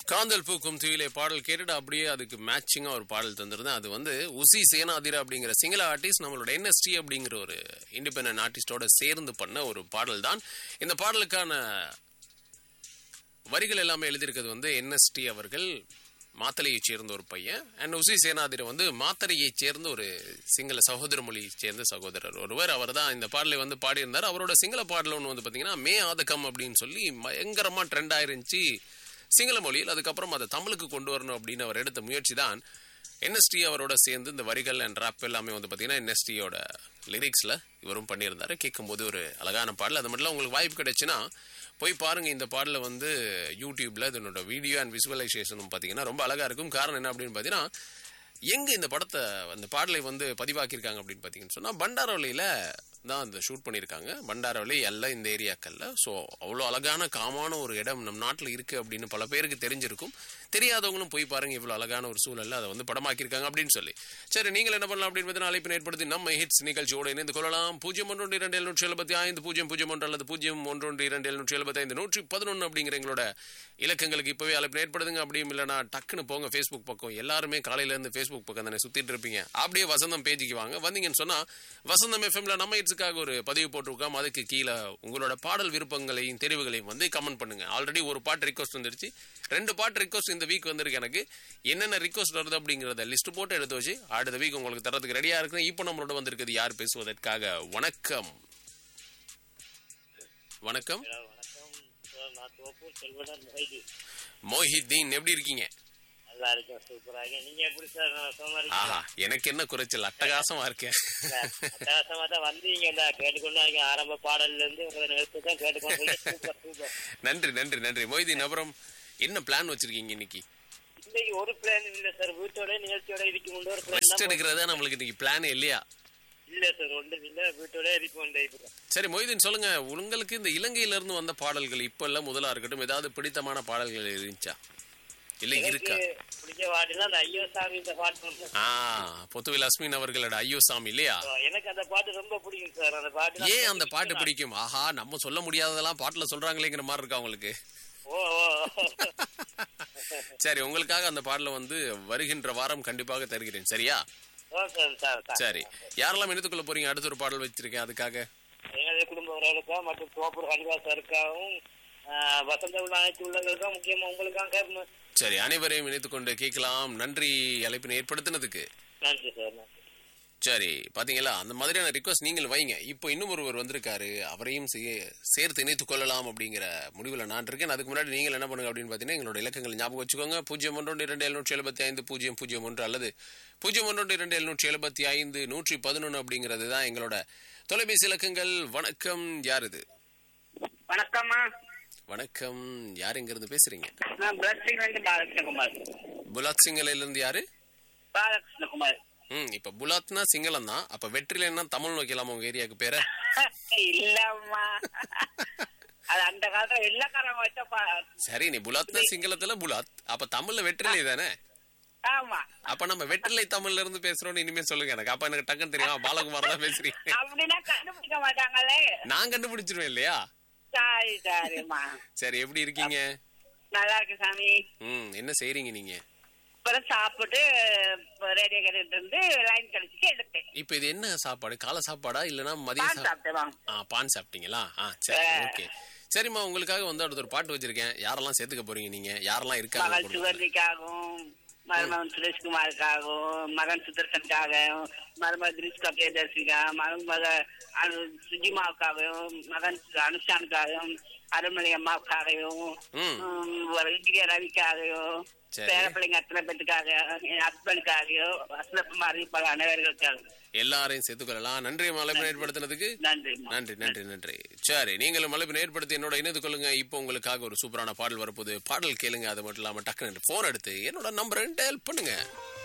காந்தல் பூக்கும் தீவிலே பாடல் கேட்டுட்டு அப்படியே அதுக்கு மேட்சிங்கா ஒரு பாடல் தந்திருந்தேன் அது வந்து உசி சேனாதிர அப்படிங்கிற சிங்கள ஆர்டிஸ்ட் நம்மளோட என்எஸ்டி அப்படிங்கிற ஒரு இண்டிபெண்டன்ட் ஆர்டிஸ்டோட சேர்ந்து பண்ண ஒரு பாடல் தான் இந்த பாடலுக்கான வரிகள் எல்லாமே எழுதியிருக்கிறது வந்து என்எஸ்டி அவர்கள் மாத்தளையைச் சேர்ந்த ஒரு பையன் அண்ட் உசி சேனாதிர வந்து மாத்தரையைச் சேர்ந்த ஒரு சிங்கள சகோதர மொழியைச் சேர்ந்த சகோதரர் ஒருவர் அவர் தான் இந்த பாடலை வந்து பாடியிருந்தார் அவரோட சிங்கள பாடல் ஒன்று வந்து பார்த்தீங்கன்னா மே ஆதகம் அப்படின்னு சொல்லி பயங்கரமா ட்ரெண்ட் ஆயிருந்துச்சு சிங்கள மொழியில் அதுக்கப்புறம் அதை தமிழுக்கு கொண்டு வரணும் அப்படின்னு அவர் எடுத்த முயற்சி தான் என்எஸ்டி அவரோட சேர்ந்து இந்த வரிகள் அண்ட் ராப் எல்லாமே வந்து பார்த்தீங்கன்னா என்எஸ்டியோட லிரிக்ஸில் இவரும் பண்ணியிருந்தாரு கேட்கும்போது ஒரு அழகான பாடல் அது மட்டும் இல்ல, உங்களுக்கு வாய்ப்பு கிடைச்சுன்னா போய் பாருங்க இந்த பாடல வந்து யூடியூப்ல இதனோட வீடியோ அண்ட் விசுவலைசேஷனும் பார்த்தீங்கன்னா ரொம்ப அழகா இருக்கும் காரணம் என்ன அப்படின்னு பார்த்தீங்கன்னா எங்க இந்த படத்தை அந்த பாடலை வந்து பதிவாக்கியிருக்காங்க அப்படின்னு பார்த்தீங்கன்னு சொன்னா பண்டாரவளியில தான் அந்த ஷூட் பண்ணியிருக்காங்க பண்டாரவளி எல்லாம் இந்த ஏரியாக்கள்ல ஸோ அவ்வளோ அழகான காமான ஒரு இடம் நம் நாட்டில் இருக்கு அப்படின்னு பல பேருக்கு தெரிஞ்சிருக்கும் தெரியாதவங்களும் போய் பாருங்க இவ்வளோ அழகான ஒரு சூழல்ல அதை வந்து படமாக்கியிருக்காங்க அப்படின்னு சொல்லி சரி நீங்கள் என்ன பண்ணலாம் அப்படின்னு பார்த்தீங்கன்னா அழைப்பினை ஏற்படுத்தி நம்ம ஹிட்ஸ் நிகழ்ச்சியோடு இணைந்து கொள்ளலாம் பூஜ்ஜியம் ஒன்று இரண்டு எழுநூற்றி எழுபத்தி ஐந்து பூஜ்ஜியம் பூஜ்ஜியம் ஒன்று அல்லது பூஜ்ஜியம் ஒன்று இரண்டு எழுநூற்றி எழுபத்தி ஐந்து நூற்றி பதினொன்று அப்படிங்கிற எங்களோட இலக்கங்களுக்கு இப்பவே அழைப்பு ஏற்படுதுங்க அப்படியும் இல்லைனா டக்குன்னு போங்க ஃபேஸ்புக் பக்கம் எல்லாருமே காலையில இருந்து ஃபேஸ்புக் பக்கம் தானே சுத்திட்டு இருப்பீங்க அப்படியே வசந்தம் பேஜுக்கு வாங்க வந்தீங்கன்னு சொன்னா வசந்தம் எஃப்எம்ல நம்ம ஹிட்ஸுக்காக ஒரு பதிவு போட்டிருக்கோம் அதுக்கு கீழே உங்களோட பாடல் விருப்பங்களையும் தெரிவுகளையும் வந்து கமெண்ட் பண்ணுங்க ஆல்ரெடி ஒரு பாட்டு ரிக்வஸ்ட் வந்துருச்சு ரெண்டு பாட்டு ரிக்வஸ்ட் இந்த வீக் வந்திருக்கு எனக்கு என்னென்ன ரிக்வஸ்ட் வருது அப்படிங்கறத லிஸ்ட் போட்டு எடுத்து வச்சு அடுத்த வீக் உங்களுக்கு தரதுக்கு ரெடியா இருக்கு இப்போ நம்மளோட வந்திருக்குது யார் பேசுவதற்காக வணக்கம் வணக்கம் ஹலோ வணக்கம் சார் நான் தோப்பூர் செல்வனர் மொஹிதி மோஹிதீன் எப்படி இருக்கீங்க நல்லா இருக்கேன் சூப்பராக நீங்க எப்படி சார் நான் சும்மா ஆஹா எனக்கு என்ன குறைச்சல் அட்டகாசமா இருக்கேன் அட்டகாசமா தான் வந்தீங்க இந்த கேட்டுக்கொண்டு இருக்கீங்க. ஆரம்ப பாடல்ல இருந்து உங்களை நிறுத்தி தான் கேட்டுக்கொண்டு இருக்கீங்க. சூப்பர் சூப்பர் நன்றி நன்றி நன்றி மொய்தீன் அப்புறம் என்ன பிளான் வச்சிருக்கீங்க இன்னைக்கு இன்னைக்கு ஒரு பிளான் இல்ல சார் வீட்டோட நிகழ்ச்சியோட இருக்கு முன்னே ஒரு ரெஸ்ட் பிளான் எடுக்கிறதா நம்மளுக்கு இன்னைக்கு பிளான் இல்லையா இல்ல சார் ஒன்றும் இல்ல வீட்டோட இருக்கு கொண்டு இப்போ சரி மொய்தீன் சொல்லுங்க உங்களுக்கு இந்த இலங்கையில இருந்து வந்த பாடல்கள் இப்ப எல்லாம் முதலா இருக்கட்டும் ஏதாவது பிடித்தமான பாடல்கள் இருந்துச்சா இல்ல இருக்கா எனக்கு பிடிச்ச பாட்டுனா அந்த ஐயோ சாமி இந்த பாட்டு வந்து ஆ பொத்துவில் அஸ்மின் அவர்களோட ஐயோ சாமி இல்லையா எனக்கு அந்த பாட்டு ரொம்ப பிடிக்கும் சார் அந்த பாட்டு ஏன் அந்த பாட்டு பிடிக்கும் ஆஹா நம்ம சொல்ல முடியாததெல்லாம் பாட்டுல சொல்றாங்களேங்கிற மாதிரி இருக்கா உங்களுக்கு ஓ ஓ சரி உங்களுக்காக அந்த பாடல வந்து வருகின்ற வாரம் கண்டிப்பாக தருகிறேன் சரியா ஓ சார் சார் சார் சரி யாரெல்லாம் எடுத்துக்கொள்ள போறீங்க அடுத்த ஒரு பாடல் வச்சிருக்கேன் அதுக்காக எங்களுடைய குடும்ப உறவுகளுக்கும் மற்றும் தோப்பூர் ஹரிவாசருக்காகவும் வசந்த உள்ள அனைத்து உள்ளங்களுக்கும் முக்கியமா உங்களுக்காக ம- சரி அனைவரையும் இணைத்துக் கொண்டு கேட்கலாம் நன்றி அழைப்பினை ஏற்படுத்தினதுக்கு நன்றி சார் நன்றி சரி பாத்தீங்களா அந்த மாதிரியான ரிக்வஸ்ட் நீங்கள் வைங்க இப்போ இன்னும் ஒருவர் வந்திருக்காரு அவரையும் சே- சேர்த்து இணைத்துக் கொள்ளலாம் அப்படிங்கிற முடிவுல நான் இருக்கேன் அதுக்கு முன்னாடி நீங்கள் என்ன பண்ணுங்க அப்படின்னு பாத்தீங்கன்னா எங்களோட இலக்கங்கள் ஞாபகம் வச்சுக்கோங்க பூஜ்ஜியம் ஒன்று இரண்டு எழுநூற்றி எழுபத்தி ஐந்து பூஜ்ஜியம் பூஜ்ஜியம் ஒன்று அல்லது பூஜ்ஜியம் ஒன்று இரண்டு எழுநூற்றி எழுபத்தி ஐந்து நூற்றி பதினொன்று அப்படிங்கிறது தான் எங்களோட தொலைபேசி இலக்கங்கள் வணக்கம் யார் இது வணக்கம்மா வணக்கம் யார் எங்க இருந்து பேசுறீங்க நான் பிளஸ்டிங் வந்து பாலகிருஷ்ணகுமார் புலாத் சிங்கலையில இருந்து யாரு பாலகிருஷ்ணகுமார் ம் இப்ப புலாத்னா சிங்களம் தான் அப்ப வெற்றிலைன்னா தமிழ் வைக்கலாமா உங்க ஏரியாவுக்கு பேரை இல்லம்மா அது அந்த காலத்துல வெள்ளக்காரங்க வச்ச பா- சரி நீ புலாத்னா சிங்களத்துல புலாத் அப்ப தமிழ்ல வெற்றிலை தானே ஆமா அப்ப நம்ம வெற்றிலை தமிழ்ல இருந்து பேசுறோம்னு இனிமே சொல்லுங்க எனக்கு அப்ப எனக்கு டக்குன்னு தெரியும் பாலகுமார் தான் பேசுறீங்க அப்படின்னா கண்டுபிடிக்க மாட்டாங்களே நான் கண்டுபிடிச்சிருவேன் இல்லையா சரி சரிம்மா சரி எப்படி இருக்கீங்க நல்லா இருக்கு சாமி ம் என்ன செய்றீங்க நீங்க அப்புறம் சாப்பிட்டு ரேடியோ கேட்டுட்டு இருந்து லைன் கழிச்சுட்டு எடுத்தேன் இப்ப இது என்ன சாப்பாடு காலை சாப்பாடா இல்லனா மதிய பால் சா- சாப்பிட்டேன் வாங்க. ஆ பான் சாப்பிட்டீங்களா ஆ சரி ஓகே சரிம்மா உங்களுக்காக வந்து அடுத்த ஒரு பாட்டு வச்சிருக்கேன் யாரெல்லாம் சேர்த்துக்க போறீங்க நீங்க யாரெல்லாம் இருக்காங்க மகள் குடும்பத்துல? சுகந்திக்காகவும் மருமகன் சுரேஷ்குமாருக்காகவும் மகன் சுதர்சனுக்காகவும் மருமக திரிஷ்கா பிரியதர்சிகா மருமக அனு சுஜிமாவுக்காகவும் மகன் அனுஷானுக்காகவும் அருள்மொழி அம்மாவுக்காகவும் ம். உம், ஒரு இங்கிரிய ரவிக்காகவும் சரி. பேரப்பிள்ளைங்க அத்தனை பேத்துக்காக என் ஹஸ்பண்டுக்காகவும் வசந்தகுமார் அறிவிப்பாளர் அனைவர்களுக்காகவும் எல்லாரையும் சேர்த்துக்கொள்ளலாம் நன்றி மலைமை ஏற்படுத்தினதுக்கு நன்றி நன்றி நன்றி நன்றி சரி நீங்களும் மலைப்பினை ஏற்படுத்தி என்னோட இணைந்து கொள்ளுங்க இப்போ உங்களுக்காக ஒரு சூப்பரான பாடல் வரப்போகுது பாடல் கேளுங்க அது மட்டும் இல்லாம டக்குனு போன் எடுத்து என்னோட நம்பரை டயல் பண்ணுங்க